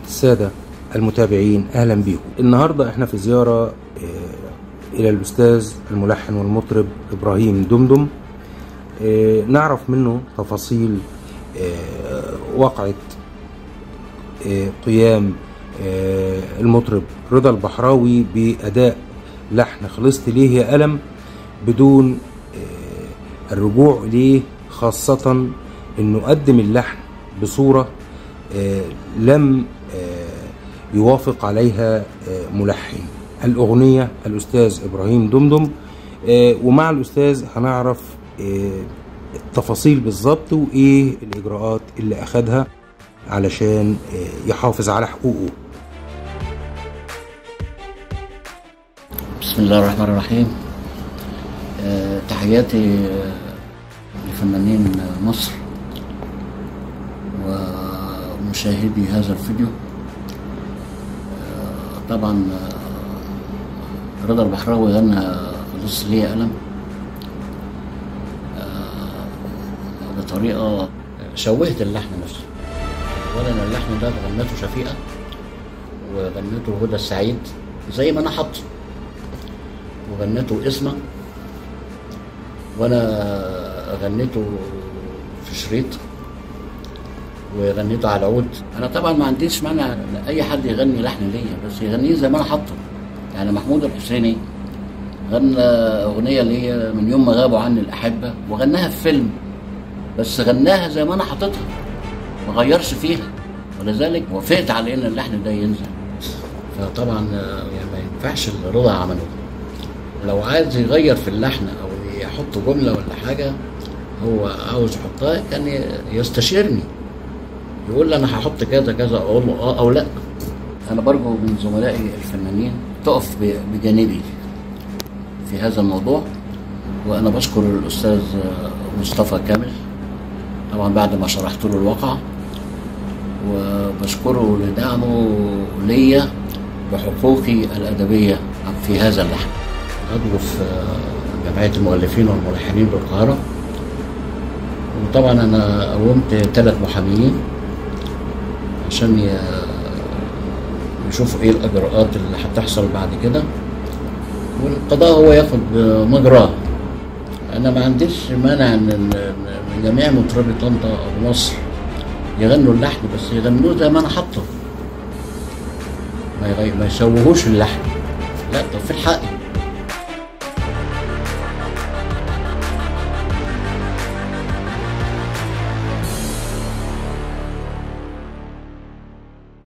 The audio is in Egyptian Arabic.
السادة المتابعين أهلا بيكم النهاردة احنا في زيارة آه، إلى الأستاذ الملحن والمطرب إبراهيم دمدم آه، نعرف منه تفاصيل آه، وقعة آه، قيام آه، المطرب رضا البحراوي بأداء لحن خلصت ليه يا ألم بدون آه، الرجوع إليه خاصة إنه قدم اللحن بصورة آه، لم آه، يوافق عليها آه، ملحن الأغنية الأستاذ إبراهيم دمدم آه، ومع الأستاذ هنعرف آه، التفاصيل بالظبط وإيه الإجراءات اللي أخدها علشان آه، يحافظ على حقوقه بسم الله الرحمن الرحيم آه، تحياتي آه، لفنانين مصر ومشاهدي هذا الفيديو آه، طبعا آه، رضا البحراوي غنى خلص لي ألم آه، بطريقة شوهت اللحن نفسه أولا اللحن ده غنته شفيقة وغنته هدى السعيد زي ما أنا حاطه وغنته اسمه وانا غنيته في شريط وغنيته على العود انا طبعا ما عنديش مانع ان اي حد يغني لحن ليا بس يغنيه زي ما انا حاطه يعني محمود الحسيني غنى اغنيه ليا من يوم ما غابوا عني الاحبه وغناها في فيلم بس غناها زي ما انا حاططها ما غيرش فيها ولذلك وافقت على ان اللحن ده ينزل فطبعا آه، يعني ما ينفعش اللي رضا عمله لو عايز يغير في اللحن او يحط جمله ولا حاجه هو عاوز يحطها كان ي- يستشيرني يقول لي انا هحط كذا كذا اقول له اه او لا انا برجو من زملائي الفنانين تقف ب- بجانبي في هذا الموضوع وانا بشكر الاستاذ مصطفى كامل طبعا بعد ما شرحت له الواقع وبشكره لدعمه ليا بحقوقي الادبيه في هذا اللحن عضو في جمعيه المؤلفين والملحنين بالقاهره وطبعا انا قومت ثلاث محاميين عشان ي- يشوفوا ايه الاجراءات اللي هتحصل بعد كده والقضاء هو ياخد مجراه انا ما عنديش مانع ان إن- إن جميع مطربي طنطا او مصر يغنوا اللحن بس يغنوه زي ما انا حاطه ما يغي... ما يسووهوش اللحن لا طب في الحق